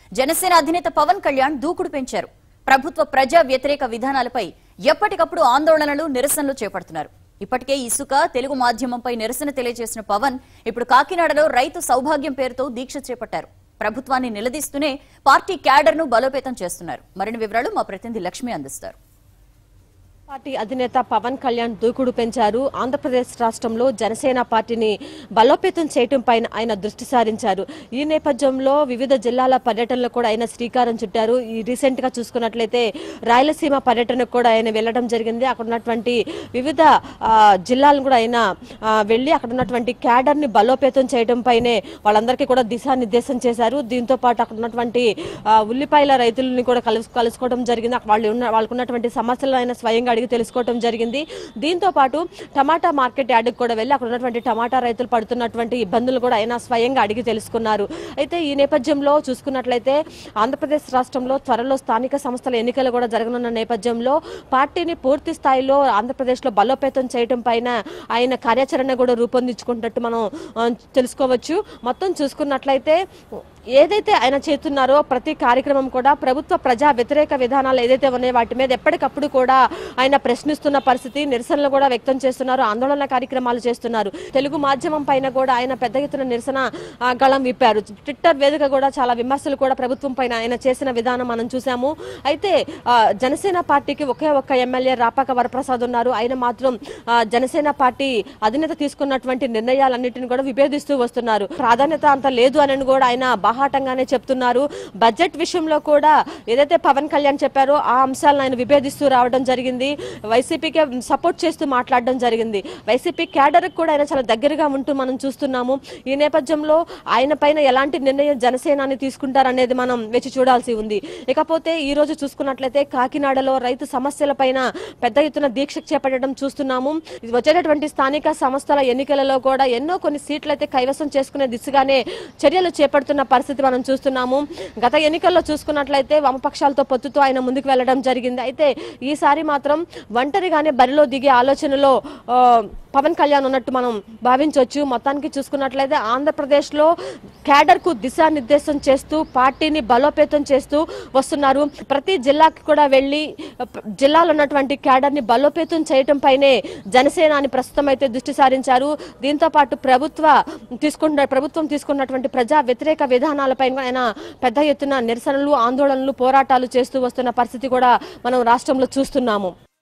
జనసేన అధినేత పవన్ కళ్యాణ్ దూకుడు పెంచారు ప్రభుత్వ ప్రజా వ్యతిరేక విధానాలపై ఎప్పటికప్పుడు ఆందోళనలు నిరసనలు చేపడుతున్నారు ఇప్పటికే ఇసుక తెలుగు మాధ్యమంపై నిరసన తెలియజేసిన పవన్ ఇప్పుడు కాకినాడలో రైతు సౌభాగ్యం పేరుతో దీక్ష చేపట్టారు ప్రభుత్వాన్ని నిలదీస్తూనే పార్టీ క్యాడర్ను బలోపేతం చేస్తున్నారు మరిన్ని వివరాలు మా ప్రతినిధి లక్ష్మి అందిస్తారు పార్టీ అధినేత పవన్ కళ్యాణ్ దూకుడు పెంచారు ఆంధ్రప్రదేశ్ రాష్ట్రంలో జనసేన పార్టీని బలోపేతం చేయటం పైన ఆయన దృష్టి సారించారు ఈ నేపథ్యంలో వివిధ జిల్లాల పర్యటనలు కూడా ఆయన శ్రీకారం చుట్టారు ఈ రీసెంట్ గా చూసుకున్నట్లయితే రాయలసీమ పర్యటనకు కూడా ఆయన వెళ్ళడం జరిగింది అక్కడ ఉన్నటువంటి వివిధ ఆ, జిల్లాలను కూడా ఆయన ఆ, వెళ్ళి అక్కడ ఉన్నటువంటి క్యాడర్ ని బలోపేతం చేయడం పైనే వాళ్ళందరికీ కూడా దిశానిర్దేశం చేశారు దీంతో పాటు అక్కడ ఉన్నటువంటి ఆ, ఉల్లిపాయల రైతులని కూడా కలుసు కలుసుకోవడం జరిగింది అక్కడ వాళ్ళు ఉన్న వాళ్ళకు ఉన్నటువంటి సమస్యలను ఆయన స్వయంగా అడిగి తెలుసుకోవడం జరిగింది దీంతో పాటు టమాటా మార్కెట్ యార్డుకి కూడా వెళ్ళి అక్కడ ఉన్నటువంటి టమాటా రైతులు పడుతున్నటువంటి ఇబ్బందులు కూడా ఆయన స్వయంగా అడిగి తెలుసుకున్నారు అయితే ఈ నేపథ్యంలో చూసుకున్నట్లయితే ఆంధ్రప్రదేశ్ రాష్ట్రంలో త్వరలో స్థానిక సంస్థల ఎన్నికలు కూడా జరగనున్న నేపథ్యంలో పార్టీని పూర్తి స్థాయిలో ఆంధ్రప్రదేశ్లో బలోపేతం చేయడం పైన ఆయన కార్యాచరణ కూడా రూపొందించుకున్నట్టు మనం ఆ, తెలుసుకోవచ్చు మొత్తం చూసుకున్నట్లయితే ఏదైతే ఆయన చేస్తున్నారో ప్రతి కార్యక్రమం కూడా ప్రభుత్వ ప్రజా వ్యతిరేక విధానాలు ఏదైతే ఉన్నాయో వాటి మీద ఎప్పటికప్పుడు కూడా ఆయన ప్రశ్నిస్తున్న పరిస్థితి నిరసనలు కూడా వ్యక్తం చేస్తున్నారు ఆందోళన కార్యక్రమాలు చేస్తున్నారు తెలుగు మాధ్యమం పైన కూడా ఆయన పెద్ద ఎత్తున నిరసన ఆ, గళం విప్పారు ట్విట్టర్ వేదిక కూడా చాలా విమర్శలు కూడా ప్రభుత్వం పైన ఆయన చేసిన విధానం మనం చూసాము అయితే ఆ, జనసేన పార్టీకి ఒకే ఒక్క ఎమ్మెల్యే రాపాక వరప్రసాద్ ఉన్నారు ఆయన మాత్రం ఆ, జనసేన పార్టీ అధినేత తీసుకున్నటువంటి నిర్ణయాలన్నింటిని కూడా విభేదిస్తూ వస్తున్నారు ప్రాధాన్యత అంత లేదు అని కూడా ఆయన బాహాటంగానే చెప్తున్నారు బడ్జెట్ విషయంలో కూడా ఏదైతే పవన్ కళ్యాణ్ చెప్పారో ఆ అంశాలను ఆయన విభేదిస్తూ రావడం జరిగింది వైసీపీకే సపోర్ట్ చేస్తూ మాట్లాడడం జరిగింది వైసీపీ క్యాడర్ కూడా ఆయన చాలా దగ్గరగా ఉంటూ మనం చూస్తున్నాము ఈ నేపథ్యంలో ఆయన పైన ఎలాంటి నిర్ణయం జనసేనాని తీసుకుంటారనేది మనం వేచి చూడాల్సి ఉంది ఇకపోతే ఈ రోజు చూసుకున్నట్లయితే కాకినాడలో రైతు సమస్యల పైన పెద్ద ఎత్తున దీక్ష చేపట్టడం చూస్తున్నాము ఇది వచ్చేటటువంటి స్థానిక సంస్థల ఎన్నికలలో కూడా ఎన్నో కొన్ని సీట్లు అయితే కైవసం చేసుకునే దిశగానే చర్యలు చేపడుతున్న పరిస్థితి మనం చూస్తున్నాము గత ఎన్నికల్లో చూసుకున్నట్లయితే వామపక్షాలతో పొత్తుతో ఆయన ముందుకు వెళ్ళడం జరిగింది అయితే ఈసారి మాత్రం ఒంటరిగానే బరిలో దిగే ఆలోచనలో ఆ, పవన్ కళ్యాణ్ ఉన్నట్టు మనం భావించవచ్చు మొత్తానికి చూసుకున్నట్లయితే ఆంధ్రప్రదేశ్లో క్యాడర్కు దిశానిర్దేశం చేస్తూ పార్టీని బలోపేతం చేస్తూ వస్తున్నారు ప్రతి జిల్లాకి కూడా వెళ్ళి ప- జిల్లాలో ఉన్నటువంటి క్యాడర్ని బలోపేతం చేయటం పైనే జనసేన అని ప్రస్తుతం అయితే దృష్టి సారించారు దీంతో పాటు ప్రభుత్వ తీసుకున్న ప్రభుత్వం తీసుకున్నటువంటి ప్రజా వ్యతిరేక విధానాలపై కూడా ఆయన పెద్ద ఎత్తున నిరసనలు ఆందోళనలు పోరాటాలు చేస్తూ వస్తున్న పరిస్థితి కూడా మనం రాష్ట్రంలో చూస్తున్నాము